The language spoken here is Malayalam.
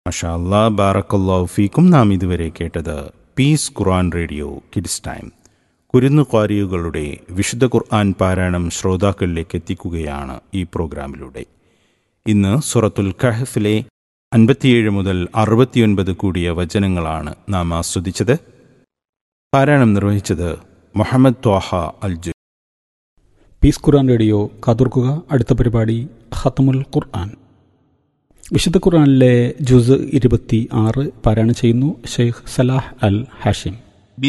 മഷാ അല്ലാ ബാറക്കല്ലാഹു ഫീക്കും നാം ഇതുവരെ കേട്ടത് peace Quran radio kids time കുരുന്നു ഖാരിയുകളുടെ വിശുദ്ധ ഖുർആൻ പാരായണം ശ്രോതാക്കളിലേക്ക് എത്തിക്കുകയാണ് ഈ പ്രോഗ്രാമിലൂടെ ഇന്ന് സുറത്തുൽ കഹഫിലെ അൻപത്തിയേഴ് മുതൽ അറുപത്തിയൊൻപത് കൂടിയ വചനങ്ങളാണ് നാം ആസ്വദിച്ചത് പാരായണം നിർവഹിച്ചത് Muhammad Thwaha Alju peace Quran radio കാതോർക്കുക അടുത്ത പരിപാടി ഖത്തമുൽ ഖുർആൻ വിശുദ്ധ ഖുർആനിലെ ജുസ് ഇരുപത്തി ആറ് പാരായണം ചെയ്യുന്നു ഷെയ്ഖ് സലാഹ് അൽ ഹാഷിം